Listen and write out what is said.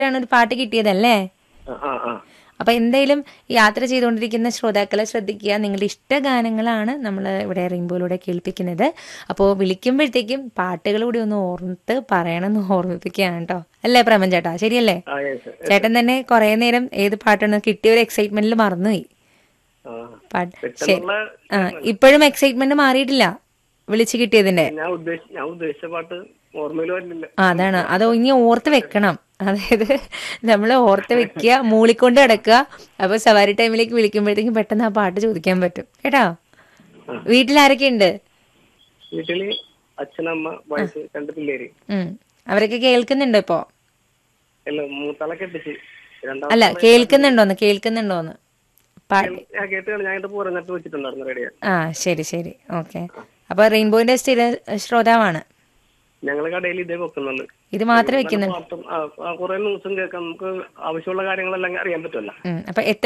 ആണ് ഒരു പാട്ട് കിട്ടിയതല്ലേ ആ, ആ ആ അപ്പൊ എന്തായാലും യാത്ര ചെയ്തുകൊണ്ടിരിക്കുന്ന ശ്രോതാക്കളെ ശ്രദ്ധിക്കുക നിങ്ങളുടെ ഇഷ്ട ഗാനങ്ങളാണ് നമ്മൾ ഇവിടെ റെയിൻബോയിലൂടെ കേൾപ്പിക്കുന്നത് അപ്പോൾ വിളിക്കുമ്പോഴത്തേക്കും പാട്ടുകൾ കൂടി ഒന്ന് ഓർത്ത് പറയണമെന്ന് ഓർമ്മിപ്പിക്കുകയാണ് കേട്ടോ അല്ലേ പ്രമൻ ചേട്ടാ ശരിയല്ലേ ആ yes, yes. ചേട്ടൻ തന്നെ കുറെ നേരം ഏത് പാട്ടാണ് കിട്ടിയ ഒരു എക്സൈറ്റ്മെന്റിൽ മറന്നുപോയി ആ. പാട്ട് ശരി പെട്ടെന്നുള്ള ആ ഇപ്പോഴും എക്സൈറ്റ്മെന്റ് മാറിയിട്ടില്ല വിളിച്ചു കിട്ടിയതിന്റെ ഞാൻ ഉദ്ദേശിച്ച ഞാൻ ഉദ്ദേശിച്ച പാട്ട് ഓർമ്മയിൽ വരുന്നില്ല ആ, അതാണ് അത് ഇനി ഓർത്ത് വെക്കണം അതായത് നമ്മൾ ഓർത്ത് വെക്കുക മൂളിക്കൊണ്ട് കിടക്കുക അപ്പൊ സവാരി ടൈമിലേക്ക് വിളിക്കുമ്പോഴത്തേക്കും പെട്ടെന്ന് ആ പാട്ട് ചോദിക്കാൻ പറ്റും കേട്ടോ വീട്ടിൽ ആരൊക്കെ ഉണ്ട് വീട്ടില് അച്ഛനമ്മ വയസ്സ് രണ്ട് പിള്ളേര് ഉം അവരൊക്കെ കേൾക്കുന്നുണ്ടോ ഇപ്പോ അല്ല മൂത്താളെ കെട്ടിച്ച് രണ്ടാം അല്ല കേൾക്കുന്നുണ്ടോന്ന് കേൾക്കുന്നുണ്ടോന്ന് പാട്ട് ഞാൻ കേട്ട് ഞാൻ എന്റെ പുറഞ്ഞിട്ട് വെച്ചിട്ടുണ്ടായിരുന്നു റേഡിയോ ആ ശരി ശരി ഓക്കെ അപ്പൊ റെയിൻബോന്റെ സ്ഥിര ശ്രോതാവാണ് ഞങ്ങള് കടയിൽ ഇതേ വെക്കുന്നുണ്ട് ഇത് മാത്രമേ വെക്കുന്നുള്ളൂ പാട്ടും കുറെ ന്യൂസും കേൾക്കാം നമുക്ക് ആവശ്യമുള്ള കാര്യങ്ങളെല്ലാം അറിയാൻ പറ്റുമല്ലോ ഉം. അപ്പൊ എത്ര